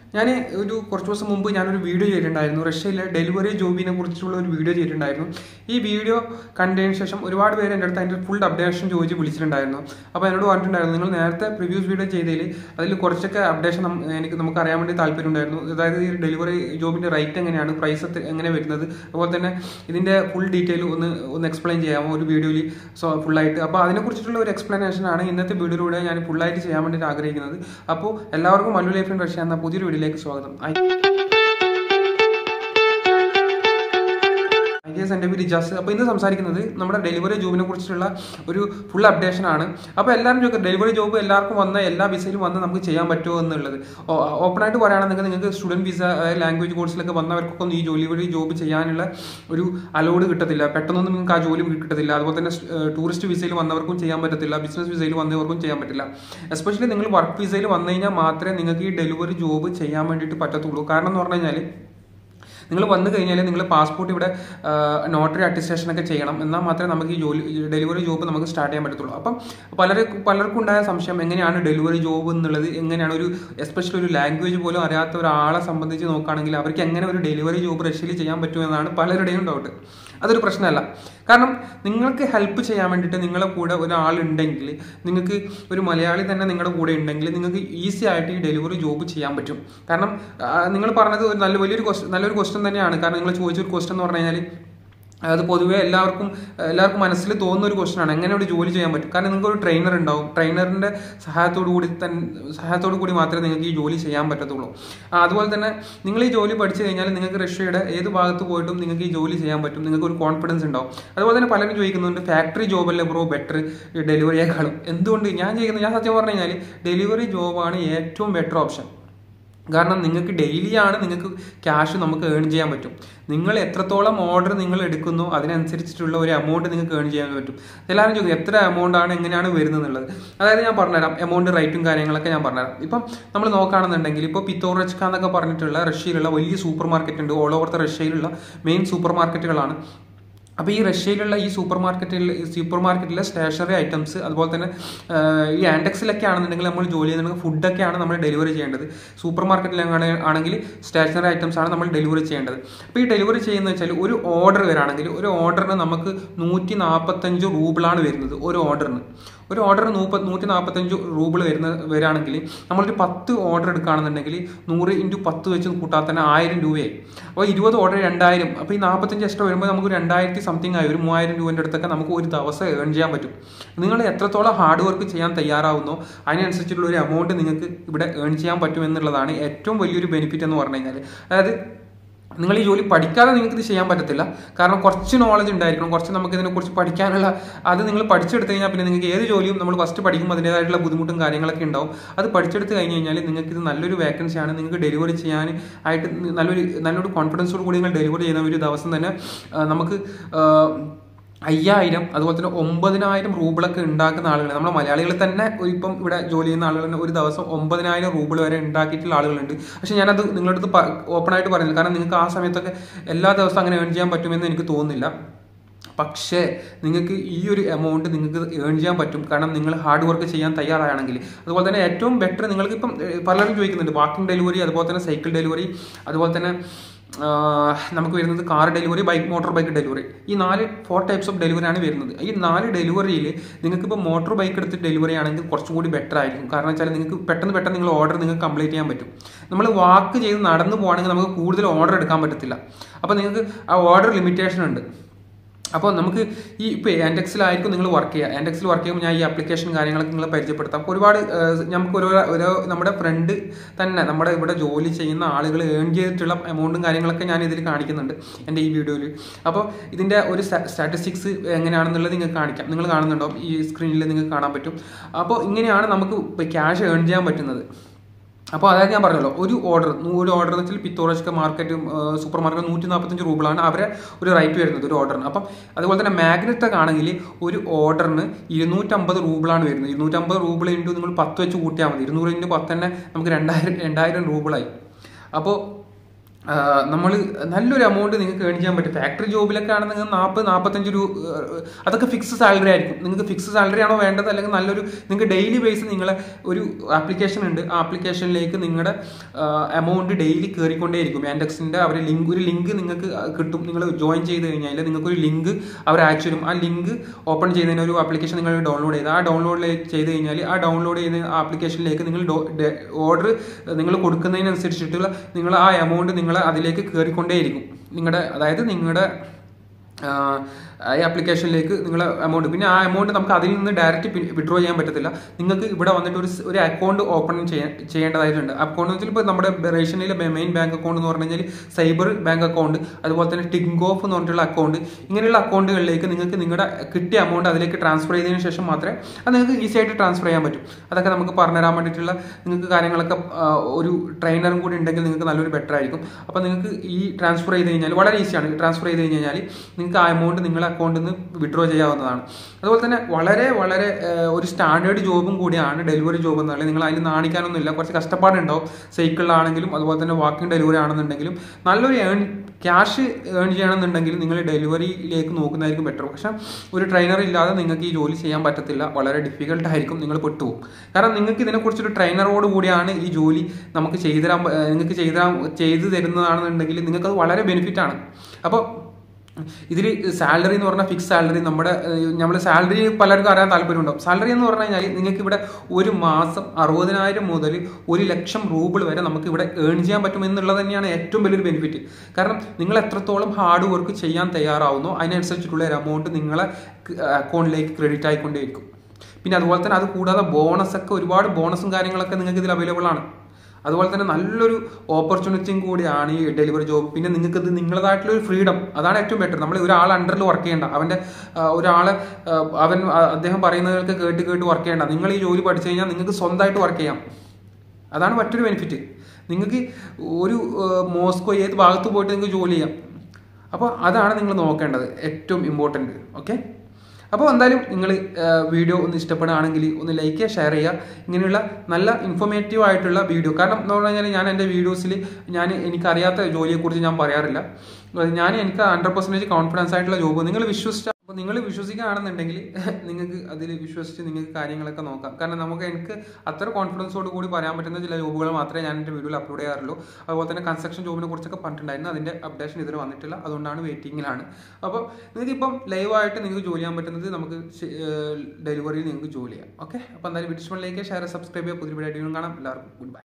ഞാൻ ഒരു കുറച്ച് ദിവസം മുമ്പ് ഞാനൊരു വീഡിയോ ചെയ്തിട്ടുണ്ടായിരുന്നു റഷ്യയിലെ ഡെലിവറി ജോബിനെ കുറിച്ചുള്ള ഒരു വീഡിയോ ചെയ്തിട്ടുണ്ടായിരുന്നു ഈ വീഡിയോ കണ്ടതിന് ശേഷം ഒരുപാട് പേര് എൻ്റെ അടുത്ത് അതിൻ്റെ ഫുൾ അപ്ഡേഷൻ ചോദിച്ച് വിളിച്ചിട്ടുണ്ടായിരുന്നു അപ്പോൾ എന്നോട് പറഞ്ഞിട്ടുണ്ടായിരുന്നു നിങ്ങൾ നേരത്തെ പ്രിവ്യൂസ് വീഡിയോ ചെയ്തതിൽ അതിൽ കുറച്ചൊക്കെ അപ്ഡേഷൻ എനിക്ക് നമുക്ക് അറിയാൻ വേണ്ടി താല്പര്യമുണ്ടായിരുന്നു അതായത് ഈ ഡെലിവറി ജോബിൻ്റെ റേറ്റ് എങ്ങനെയാണ് പ്രൈസ് എങ്ങനെ വരുന്നത് അതുപോലെ തന്നെ ഇതിൻ്റെ ഫുൾ ഡീറ്റെയിൽ ഒന്ന് ഒന്ന് എക്സ്പ്ലെയിൻ ചെയ്യാമോ ഒരു വീഡിയോയിൽ സോ ഫുള്ളായിട്ട് അപ്പോൾ അതിനെക്കുറിച്ചിട്ടുള്ള ഒരു എക്സ്പ്ലനേഷൻ ആണ് ഇന്നത്തെ വീഡിയോയിലൂടെ ഞാൻ ഫുള്ളായിട്ട് ചെയ്യാൻ വേണ്ടിയിട്ട് ആഗ്രഹിക്കുന്നത് അപ്പോൾ എല്ലാവർക്കും മല്ലു ലൈഫ് ഇൻ റഷ്യ എന്ന പുതിയൊരു വീഡിയോയിലേക്ക് സ്വാഗതം ഐ ഗേസ് എൻ്റെ പേര് ഇജാസ് അപ്പോൾ ഇന്ന് സംസാരിക്കുന്നത് നമ്മുടെ ഡെലിവറി ജോബിനെ കുറിച്ചുള്ള ഒരു ഫുൾ അപ്ഡേഷൻ ആണ് അപ്പോൾ എല്ലാവരും ചോദിക്കുക ഡെലിവറി ജോബ് എല്ലാവർക്കും വന്ന എല്ലാ വിസയിലും വന്ന് നമുക്ക് ചെയ്യാൻ പറ്റുമോ എന്നുള്ളത് ഓപ്പൺ ആയിട്ട് പറയുകയാണെങ്കിൽ നിങ്ങൾക്ക് സ്റ്റുഡൻറ്റ് വിസ ലാംഗ്വേജ് കോഴ്സിലൊക്കെ വന്നവർക്കൊക്കെ ഒന്നും ഈ ഡെലിവറി ജോബ് ചെയ്യാനുള്ള ഒരു അലോഡ് കിട്ടത്തില്ല പെട്ടെന്നൊന്നും നിങ്ങൾക്ക് ആ ജോലി കിട്ടത്തില്ല അതുപോലെ തന്നെ ടൂറിസ്റ്റ് വിസയിൽ വന്നവർക്കും ചെയ്യാൻ പറ്റത്തില്ല ബിസിനസ് വിസയിൽ വന്നവർക്കും ചെയ്യാൻ പറ്റില്ല എസ്പെഷ്യലി നിങ്ങൾ വർക്ക് വിസയിൽ വന്നു കഴിഞ്ഞാൽ മാത്രമേ നിങ്ങൾക്ക് ഈ ഡെലിവറി ജോബ് ചെയ്യാൻ വേണ്ടിയിട്ട് പറ്റത്തുള്ളൂ കാരണം എന്ന് പറഞ്ഞു കഴിഞ്ഞാൽ നിങ്ങൾ വന്നു കഴിഞ്ഞാൽ നിങ്ങൾ പാസ്പോർട്ട് ഇവിടെ നോട്ടറി അറ്റസ്റ്റേഷൻ ഒക്കെ ചെയ്യണം എന്നാൽ മാത്രമേ നമുക്ക് ഈ ജോലി ഡെലിവറി ജോബ് നമുക്ക് സ്റ്റാർട്ട് ചെയ്യാൻ പറ്റത്തുള്ളൂ അപ്പം പലരെ പലർക്കും ഉണ്ടായ സംശയം എങ്ങനെയാണ് ഡെലിവറി ജോബ് എന്നുള്ളത് എങ്ങനെയാണ് ഒരു എസ്പെഷ്യലി ഒരു ലാംഗ്വേജ് പോലും അറിയാത്ത ഒരാളെ സംബന്ധിച്ച് നോക്കുകയാണെങ്കിൽ അവർക്ക് എങ്ങനെ ഒരു ഡെലിവറി ജോബ് റഷ്യയിൽ ചെയ്യാൻ പറ്റുമെന്നാണ് പലരുടെയും ഡൗട്ട് അതൊരു പ്രശ്നമല്ല കാരണം നിങ്ങൾക്ക് ഹെൽപ്പ് ചെയ്യാൻ വേണ്ടിയിട്ട് നിങ്ങളെ കൂടെ ഒരാളുണ്ടെങ്കിൽ നിങ്ങൾക്ക് ഒരു മലയാളി തന്നെ നിങ്ങളുടെ കൂടെ ഉണ്ടെങ്കിൽ നിങ്ങൾക്ക് ഈസി ആയിട്ട് ഈ ഡെലിവറി ജോബ് ചെയ്യാൻ പറ്റും കാരണം നിങ്ങൾ പറഞ്ഞത് ഒരു നല്ല വലിയൊരു ക്വസ്റ്റ്യൻ നല്ലൊരു ക്വസ്റ്റ്യൻ തന്നെയാണ് കാരണം നിങ്ങൾ ചോദിച്ചൊരു ക്വസ്റ്റ്യൻ എന്ന് പറഞ്ഞു കഴിഞ്ഞാൽ അത് പൊതുവെ എല്ലാവർക്കും എല്ലാവർക്കും മനസ്സിൽ തോന്നുന്ന ഒരു ക്വസ്റ്റൻ ആണ് എങ്ങനെ ഒരു ജോലി ചെയ്യാൻ പറ്റും കാരണം നിങ്ങൾക്ക് ഒരു ട്രെയിനർ ഉണ്ടാവും ട്രെയിനറിന്റെ സഹായത്തോടു കൂടി തന്നെ സഹായത്തോടു കൂടി മാത്രമേ നിങ്ങൾക്ക് ഈ ജോലി ചെയ്യാൻ പറ്റത്തുള്ളൂ അതുപോലെ തന്നെ നിങ്ങൾ ഈ ജോലി പഠിച്ചു കഴിഞ്ഞാൽ നിങ്ങൾക്ക് റഷ്യയുടെ ഏത് ഭാഗത്ത് പോയിട്ടും നിങ്ങൾക്ക് ഈ ജോലി ചെയ്യാൻ പറ്റും നിങ്ങൾക്ക് ഒരു കോൺഫിഡൻസ് ഉണ്ടാവും അതുപോലെ തന്നെ പലരും ചോദിക്കുന്നുണ്ട് ഫാക്ടറി ജോബല്ലേ ബ്രോ ബെറ്റർ ഡെലിവറിയേക്കാളും എന്തുകൊണ്ട് ഞാൻ ചെയ്യുന്നത് ഞാൻ സത്യം പറഞ്ഞു കഴിഞ്ഞാൽ ഡെലിവറി ജോബാണ് ഏറ്റവും ബെറ്റർ ഓപ്ഷൻ കാരണം നിങ്ങൾക്ക് ഡെയിലിയാണ് നിങ്ങൾക്ക് ക്യാഷ് നമുക്ക് ഏൺ ചെയ്യാൻ പറ്റും നിങ്ങൾ എത്രത്തോളം ഓർഡർ നിങ്ങൾ എടുക്കുന്നു അതിനനുസരിച്ചിട്ടുള്ള ഒരു എമൗണ്ട് നിങ്ങൾക്ക് ഏൺ ചെയ്യാൻ പറ്റും എല്ലാവരും ചോദിക്കും എത്ര എമൗണ്ട് ആണ് എങ്ങനെയാണ് വരുന്നത് എന്നുള്ളത് അതായത് ഞാൻ പറഞ്ഞുതരാം എമൗണ്ട് റേറ്റും കാര്യങ്ങളൊക്കെ ഞാൻ പറഞ്ഞുതരാം ഇപ്പം നമ്മൾ നോക്കുകയാണെന്നുണ്ടെങ്കിൽ ഇപ്പോൾ പിത്തോറച്ക എന്നൊക്കെ പറഞ്ഞിട്ടുള്ള റഷ്യയിലുള്ള വലിയ സൂപ്പർ മാർക്കറ്റ് ഉണ്ട് ഓൾ ഓവർ ദ റഷ്യയിലുള്ള മെയിൻ സൂപ്പർ മാർക്കറ്റുകളാണ് അപ്പോൾ ഈ റഷ്യയിലുള്ള ഈ സൂപ്പർ മാർക്കറ്റിൽ സൂപ്പർ മാർക്കറ്റിലെ സ്റ്റേഷനറി ഐറ്റംസ് അതുപോലെ തന്നെ ഈ ആൻഡെക്സിലൊക്കെ ആണെന്നുണ്ടെങ്കിൽ നമ്മൾ ജോലി ചെയ്യുന്നുണ്ടെങ്കിൽ ഫുഡൊക്കെയാണ് നമ്മൾ ഡെലിവറി ചെയ്യേണ്ടത് സൂപ്പർ മാർക്കറ്റിൽ ആണെങ്കിൽ സ്റ്റേഷനറി ഐറ്റംസ് ആണ് നമ്മൾ ഡെലിവറി ചെയ്യേണ്ടത് അപ്പോൾ ഈ ഡെലിവറി ചെയ്യുന്നത് വെച്ചാൽ ഒരു ഓർഡർ വരാണെങ്കിൽ ഒരു ഓർഡറിന് നമുക്ക് നൂറ്റി നാൽപ്പത്തഞ്ച് റൂബിളാണ് വരുന്നത് ഒരു ഓർഡറിന് ഒരു ഓർഡർ നൂപ്പ നൂറ്റി നാൽപ്പത്തഞ്ച് റൂബിൾ വരുന്ന വരികയാണെങ്കിൽ നമ്മളൊരു പത്ത് ഓർഡർ എടുക്കുകയാണെന്നുണ്ടെങ്കിൽ നൂറ് ഇൻറ്റു പത്ത് വെച്ച് കൂട്ടാൽ തന്നെ ആയിരം രൂപയായി അപ്പോൾ ഇരുപത് ഓർഡർ രണ്ടായിരം അപ്പോൾ ഈ നാൽപ്പത്തഞ്ച് എക്സ്ട്രാ വരുമ്പോൾ നമുക്ക് രണ്ടായിരത്തി സംതിങ് ആയി ഒരു മൂവായിരം രൂപേൻ്റെ അടുത്തൊക്കെ നമുക്ക് ഒരു ദിവസം ഏൺ ചെയ്യാൻ പറ്റും നിങ്ങൾ എത്രത്തോളം ഹാർഡ് വർക്ക് ചെയ്യാൻ തയ്യാറാവുന്നോ അതിനനുസരിച്ചുള്ള ഒരു എമൗണ്ട് നിങ്ങൾക്ക് ഇവിടെ ഏൺ ചെയ്യാൻ പറ്റും എന്നുള്ളതാണ് ഏറ്റവും വലിയൊരു ബെനിഫിറ്റ് എന്ന് പറഞ്ഞു കഴിഞ്ഞാൽ അതായത് നിങ്ങൾ ഈ ജോലി പഠിക്കാതെ നിങ്ങൾക്ക് ഇത് ചെയ്യാൻ പറ്റത്തില്ല കാരണം കുറച്ച് നോളജ് ഉണ്ടായിരിക്കണം കുറച്ച് നമുക്ക് ഇതിനെക്കുറിച്ച് പഠിക്കാനുള്ള അത് നിങ്ങൾ പഠിച്ചെടുത്ത് കഴിഞ്ഞാൽ പിന്നെ നിങ്ങൾക്ക് ഏത് ജോലിയും നമ്മൾ ഫസ്റ്റ് പഠിക്കുമ്പോൾ അതിൻ്റേതായിട്ടുള്ള ബുദ്ധിമുട്ടും കാര്യങ്ങളൊക്കെ ഉണ്ടാവും അത് പഠിച്ചെടുത്ത് കഴിഞ്ഞ് കഴിഞ്ഞാൽ നിങ്ങൾക്ക് ഇത് നല്ലൊരു വേക്കൻസിയാണ് നിങ്ങൾക്ക് ഡെലിവറി ചെയ്യാൻ ആയിട്ട് നല്ലൊരു നല്ലൊരു കോൺഫിഡൻസോട് കൂടി നിങ്ങൾ ഡെലിവറി ചെയ്യുന്ന ഒരു ദിവസം തന്നെ നമുക്ക് അയ്യായിരം അതുപോലെ തന്നെ ഒമ്പതിനായിരം റൂബിളൊക്കെ ഉണ്ടാക്കുന്ന ആളുകൾ നമ്മുടെ മലയാളികൾ തന്നെ ഇപ്പം ഇവിടെ ജോലി ചെയ്യുന്ന ആളുകൾ ഒരു ദിവസം ഒമ്പതിനായിരം റൂബിൾ വരെ ഉണ്ടാക്കിയിട്ടുള്ള ആളുകളുണ്ട് പക്ഷെ ഞാനത് നിങ്ങളുടെ അടുത്ത് ഓപ്പൺ ആയിട്ട് പറയുന്നില്ല കാരണം നിങ്ങൾക്ക് ആ സമയത്തൊക്കെ എല്ലാ ദിവസവും അങ്ങനെ ഏൺ ചെയ്യാൻ പറ്റുമെന്ന് എനിക്ക് തോന്നുന്നില്ല പക്ഷേ നിങ്ങൾക്ക് ഈ ഒരു എമൗണ്ട് നിങ്ങൾക്ക് ഏൺ ചെയ്യാൻ പറ്റും കാരണം നിങ്ങൾ ഹാർഡ് വർക്ക് ചെയ്യാൻ തയ്യാറാണെങ്കിൽ അതുപോലെ തന്നെ ഏറ്റവും ബെറ്റർ നിങ്ങൾക്ക് ഇപ്പം പലരും ചോദിക്കുന്നുണ്ട് വാക്കിംഗ് ഡെലിവറി അതുപോലെ തന്നെ സൈക്കിൾ ഡെലിവറി അതുപോലെ തന്നെ നമുക്ക് വരുന്നത് car delivery bike motorbike delivery ഈ നാല് ഫോർ ടൈപ്സ് ഓഫ് ഡെലിവറി ആണ് വരുന്നത് ഈ നാല് ഡെലിവറിയിൽ നിങ്ങൾക്ക് ഇപ്പോൾ മോട്ടോർ ബൈക്ക് എടുത്ത് ഡെലിവറി ആണെങ്കിൽ കുറച്ചും കൂടി ബെറ്റർ ആയിരിക്കും കാരണം വെച്ചാൽ നിങ്ങൾക്ക് പെട്ടെന്ന് പെട്ടെന്ന് നിങ്ങൾ ഓർഡർ നിങ്ങൾക്ക് കംപ്ലീറ്റ് ചെയ്യാൻ പറ്റും നമ്മൾ വാക്ക് ചെയ്ത് നടന്നു പോകുകയാണെങ്കിൽ നമുക്ക് കൂടുതൽ ഓർഡർ എടുക്കാൻ പറ്റത്തില്ല അപ്പോൾ നിങ്ങൾക്ക് ആ ഓർഡർ ലിമിറ്റേഷൻ ഉണ്ട് അപ്പോൾ നമുക്ക് ഈ ഇപ്പോൾ ആൻഡെക്സിലായിരിക്കും നിങ്ങൾ വർക്ക് ചെയ്യുക ആൻഡെക്സിൽ വർക്ക് ചെയ്യുമ്പോൾ ഞാൻ ഈ ആപ്ലിക്കേഷൻ കാര്യങ്ങളൊക്കെ നിങ്ങളെ പരിചയപ്പെടുത്താം അപ്പോൾ ഒരുപാട് നമുക്ക് ഓരോ ഓരോ നമ്മുടെ ഫ്രണ്ട് തന്നെ നമ്മുടെ ഇവിടെ ജോലി ചെയ്യുന്ന ആളുകൾ ഏൺ ചെയ്തിട്ടുള്ള എമൗണ്ടും കാര്യങ്ങളൊക്കെ ഞാൻ ഇതിൽ കാണിക്കുന്നുണ്ട് എൻ്റെ ഈ വീഡിയോയിൽ അപ്പോൾ ഇതിൻ്റെ ഒരു സ്റ്റാറ്റിസ്റ്റിക്സ് എങ്ങനെയാണെന്നുള്ളത് നിങ്ങൾക്ക് കാണിക്കാം നിങ്ങൾ കാണുന്നുണ്ടോ ഈ സ്ക്രീനിൽ നിങ്ങൾക്ക് കാണാൻ പറ്റും അപ്പോൾ ഇങ്ങനെയാണ് നമുക്ക് ക്യാഷ് ഏൺ ചെയ്യാൻ പറ്റുന്നത് അപ്പോൾ അതായത് ഞാൻ പറഞ്ഞല്ലോ ഒരു ഓർഡർ ഒരു ഓർഡർ എന്ന് വെച്ചാൽ പിത്തോറച്ചൊക്കെ മാർക്കറ്റ് സൂപ്പർ മാർക്കറ്റ് നൂറ്റി നാൽപ്പത്തഞ്ച് രൂപകളാണ് അവരെ ഒരു റേറ്റ് വരുന്നത് ഒരു ഓർഡറിന് അപ്പം അതുപോലെ തന്നെ മാഗ്നറ്റൊക്കെ ആണെങ്കിൽ ഒരു ഓർഡറിന് ഇരുന്നൂറ്റമ്പത് റൂബിളാണ് വരുന്നത് ഇരുന്നൂറ്റമ്പത് റൂബിൾ ഇൻറ്റു നിങ്ങൾ പത്ത് വെച്ച് കൂട്ടിയാൽ മതി ഇരുന്നൂറ് ഇൻറ്റു പത്ത് തന്നെ നമുക്ക് രണ്ടായിരം രണ്ടായിരം റൂബിളായി അപ്പോൾ നമ്മൾ നല്ലൊരു എമൗണ്ട് നിങ്ങൾക്ക് ഏൺ ചെയ്യാൻ പറ്റും ഫാക്ടറി ജോബിലൊക്കെ ആണെങ്കിൽ നാൽപ്പത് നാൽപ്പത്തഞ്ച് രൂപ അതൊക്കെ ഫിക്സ് സാലറി ആയിരിക്കും നിങ്ങൾക്ക് ഫിക്സ് സാലറി ആണോ വേണ്ടത് അല്ലെങ്കിൽ നല്ലൊരു നിങ്ങൾക്ക് ഡെയിലി ബേസ് നിങ്ങളെ ഒരു ആപ്ലിക്കേഷൻ ഉണ്ട് ആ ആപ്ലിക്കേഷനിലേക്ക് നിങ്ങളുടെ എമൗണ്ട് ഡെയിലി കയറിക്കൊണ്ടേയിരിക്കും ആൻഡെക്സിൻ്റെ അവർ ലിങ്ക് ഒരു ലിങ്ക് നിങ്ങൾക്ക് കിട്ടും നിങ്ങൾ ജോയിൻ ചെയ്ത് കഴിഞ്ഞാൽ നിങ്ങൾക്ക് ഒരു ലിങ്ക് അവർ അയച്ചു തരും ആ ലിങ്ക് ഓപ്പൺ ചെയ്യുന്നതിന് ഒരു ആപ്ലിക്കേഷൻ നിങ്ങൾ ഡൗൺലോഡ് ചെയ്ത് ആ ഡൗൺലോഡ് ചെയ്ത് കഴിഞ്ഞാൽ ആ ഡൗൺലോഡ് ചെയ്യുന്ന ആപ്ലിക്കേഷനിലേക്ക് നിങ്ങൾ ഓർഡർ നിങ്ങൾ കൊടുക്കുന്നതിനനുസരിച്ചിട്ടുള്ള നിങ്ങൾ ആ എമൗണ്ട് നിങ്ങൾ അതിലേക്ക് കയറിക്കൊണ്ടേയിരിക്കും നിങ്ങളുടെ അതായത് നിങ്ങളുടെ ഈ ആപ്ലിക്കേഷനിലേക്ക് നിങ്ങൾ എമൗണ്ട് പിന്നെ ആ എമൗണ്ട് നമുക്ക് അതിൽ നിന്ന് ഡയറക്റ്റ് വിഡ്രോ ചെയ്യാൻ പറ്റത്തില്ല നിങ്ങൾക്ക് ഇവിടെ വന്നിട്ട് ഒരു ഒരു അക്കൗണ്ട് ഓപ്പൺ ചെയ്യാൻ ചെയ്യേണ്ടതായിട്ടുണ്ട് അക്കൗണ്ട് വെച്ചാൽ ഇപ്പോൾ നമ്മുടെ റേഷനിലെ മെയിൻ ബാങ്ക് അക്കൗണ്ട് എന്ന് പറഞ്ഞു കഴിഞ്ഞാൽ സൈബർ ബാങ്ക് അക്കൗണ്ട് അതുപോലെ തന്നെ ടിങ്ക് ഓഫ് എന്ന് പറഞ്ഞിട്ടുള്ള അക്കൗണ്ട് ഇങ്ങനെയുള്ള അക്കൗണ്ടുകളിലേക്ക് നിങ്ങൾക്ക് നിങ്ങളുടെ കിട്ടിയ എമൗണ്ട് അതിലേക്ക് ട്രാൻസ്ഫർ ചെയ്തതിന് ശേഷം മാത്രമേ അത് നിങ്ങൾക്ക് ഈസി ആയിട്ട് ട്രാൻസ്ഫർ ചെയ്യാൻ പറ്റും അതൊക്കെ നമുക്ക് പറഞ്ഞുതരാൻ വേണ്ടിയിട്ടുള്ള നിങ്ങൾക്ക് കാര്യങ്ങളൊക്കെ ഒരു ട്രെയിനറും കൂടി ഉണ്ടെങ്കിൽ നിങ്ങൾക്ക് നല്ലൊരു ബെറ്റർ ആയിരിക്കും അപ്പോൾ നിങ്ങൾക്ക് ഈ ട്രാൻസ്ഫർ ചെയ്ത് കഴിഞ്ഞാൽ വളരെ ഈസിയാണ് ട്രാൻസ്ഫർ ചെയ്ത് കഴിഞ്ഞാൽ നിങ്ങൾക്ക് ആ എമൗണ്ട് നിങ്ങളുടെ അക്കൗണ്ടിൽ നിന്ന് വിഡ്രോ ചെയ്യാവുന്നതാണ് അതുപോലെ തന്നെ വളരെ വളരെ ഒരു സ്റ്റാൻഡേർഡ് ജോബും കൂടിയാണ് ഡെലിവറി ജോബ് എന്നുള്ളത് നിങ്ങൾ അതിൽ നാണിക്കാനൊന്നുമില്ല കുറച്ച് കഷ്ടപ്പാടുണ്ടാവും സൈക്കിളിലാണെങ്കിലും അതുപോലെ തന്നെ വാക്കിംഗ് ഡെലിവറി ആണെന്നുണ്ടെങ്കിലും നല്ലൊരു ഏൺ ക്യാഷ് ഏൺ ചെയ്യണമെന്നുണ്ടെങ്കിൽ നിങ്ങൾ ഡെലിവറിയിലേക്ക് നോക്കുന്നതായിരിക്കും ബെറ്റർ പക്ഷേ ഒരു ട്രെയിനർ ഇല്ലാതെ നിങ്ങൾക്ക് ഈ ജോലി ചെയ്യാൻ പറ്റത്തില്ല വളരെ ഡിഫിക്കൽട്ട് ആയിരിക്കും നിങ്ങൾ പെട്ടുപോകും കാരണം നിങ്ങൾക്ക് ഇതിനെക്കുറിച്ചൊരു ട്രെയിനറോട് കൂടിയാണ് ഈ ജോലി നമുക്ക് ചെയ്തു തരാൻ നിങ്ങൾക്ക് ചെയ്തു തരാൻ ചെയ്തു തരുന്നതാണെന്നുണ്ടെങ്കിൽ നിങ്ങൾക്ക് അത് വളരെ ബെനിഫിറ്റ് ആണ് അപ്പോൾ ഇതിൽ സാലറി എന്ന് പറഞ്ഞാൽ ഫിക്സ് സാലറി നമ്മുടെ നമ്മൾ സാലറി പലർക്കും അറിയാൻ താല്പര്യമുണ്ടാവും സാലറി എന്ന് പറഞ്ഞു കഴിഞ്ഞാൽ നിങ്ങൾക്ക് ഇവിടെ ഒരു മാസം അറുപതിനായിരം മുതൽ ഒരു ലക്ഷം റൂബിൾ വരെ നമുക്ക് ഇവിടെ ഏൺ ചെയ്യാൻ പറ്റും എന്നുള്ളത് തന്നെയാണ് ഏറ്റവും വലിയൊരു ബെനിഫിറ്റ് കാരണം നിങ്ങൾ എത്രത്തോളം ഹാർഡ് വർക്ക് ചെയ്യാൻ തയ്യാറാവുന്നോ അതിനനുസരിച്ചിട്ടുള്ള ഒരു എമൗണ്ട് നിങ്ങളെ അക്കൗണ്ടിലേക്ക് ക്രെഡിറ്റ് ആയിക്കൊണ്ടേയിരിക്കും പിന്നെ അതുപോലെ തന്നെ അത് കൂടാതെ ബോണസ് ഒക്കെ ഒരുപാട് ബോണസും കാര്യങ്ങളൊക്കെ നിങ്ങൾക്ക് ഇതിൽ അവൈലബിൾ ആണ് അതുപോലെ തന്നെ നല്ലൊരു ഓപ്പർച്യൂണിറ്റിയും കൂടിയാണ് ഈ ഡെലിവറി ജോബ് പിന്നെ നിങ്ങൾക്ക് ഇത് നിങ്ങളതായിട്ടുള്ള ഒരു ഫ്രീഡം അതാണ് ഏറ്റവും ബെറ്റർ നമ്മൾ ഒരാൾ അണ്ടറിൽ വർക്ക് ചെയ്യേണ്ട അവൻ്റെ ഒരാളെ അവൻ അദ്ദേഹം പറയുന്നതൊക്കെ കേട്ട് കേട്ട് വർക്ക് ചെയ്യേണ്ട നിങ്ങൾ ഈ ജോലി പഠിച്ചു കഴിഞ്ഞാൽ നിങ്ങൾക്ക് സ്വന്തമായിട്ട് വർക്ക് ചെയ്യാം അതാണ് മറ്റൊരു ബെനിഫിറ്റ് നിങ്ങൾക്ക് ഒരു മോസ്കോ ഏത് ഭാഗത്ത് പോയിട്ട് നിങ്ങൾക്ക് ജോലി ചെയ്യാം അപ്പോൾ അതാണ് നിങ്ങൾ നോക്കേണ്ടത് ഏറ്റവും ഇമ്പോർട്ടൻറ്റ് ഓക്കെ അപ്പോൾ എന്തായാലും നിങ്ങൾ വീഡിയോ ഒന്ന് ഇഷ്ടപ്പെടുകയാണെങ്കിൽ ഒന്ന് ലൈക്ക് ചെയ്യുക ഷെയർ ചെയ്യുക ഇങ്ങനെയുള്ള നല്ല ഇൻഫോർമേറ്റീവ് ആയിട്ടുള്ള വീഡിയോ കാരണം എന്ന് പറഞ്ഞു കഴിഞ്ഞാൽ ഞാൻ എൻ്റെ വീഡിയോസിൽ ഞാൻ എനിക്കറിയാത്ത ജോലിയെക്കുറിച്ച് ഞാൻ പറയാറില്ല ഞാൻ എനിക്ക് ഹൺഡ്രഡ് പെർസെൻറ്റേജ് കോൺഫിഡൻസ് ആയിട്ടുള്ള ജോബ് നിങ്ങൾ വിശ്വസിച്ച അപ്പോൾ നിങ്ങൾ വിശ്വസിക്കുകയാണെന്നുണ്ടെങ്കിൽ നിങ്ങൾക്ക് അതിൽ വിശ്വസിച്ച് നിങ്ങൾക്ക് കാര്യങ്ങളൊക്കെ നോക്കാം കാരണം നമുക്ക് എനിക്ക് അത്ര കോൺഫിഡൻസോട് കൂടി പറയാൻ പറ്റുന്ന ചില ജോബുകൾ മാത്രമേ ഞാൻ എൻ്റെ വീഡിയോയിൽ അപ്ലോഡ് ചെയ്യാറുള്ളൂ അതുപോലെ തന്നെ കൺസ്ട്രക്ഷൻ ജോബിനെ കുറിച്ചൊക്കെ പറഞ്ഞിട്ടുണ്ടായിരുന്നു അതിൻ്റെ അപ്ഡേഷൻ ഇതുവരെ വന്നിട്ടില്ല അതുകൊണ്ടാണ് വെയിറ്റിങ്ങിലാണ് അപ്പോൾ നിങ്ങൾക്ക് ഇപ്പം ലൈവായിട്ട് നിങ്ങൾക്ക് ജോലി ചെയ്യാൻ പറ്റുന്നത് നമുക്ക് ഡെലിവറിയിൽ നിങ്ങൾക്ക് ജോലി ചെയ്യാം ഓക്കെ അപ്പോൾ എന്തായാലും വിഡിഷ്മണിലേക്ക് ഷെയർ സബ്സ്ക്രൈബ് ചെയ്യുക പുതിയ വീഡിയോ കാണാം എല്ലാവർക്കും ഗുഡ് ബൈ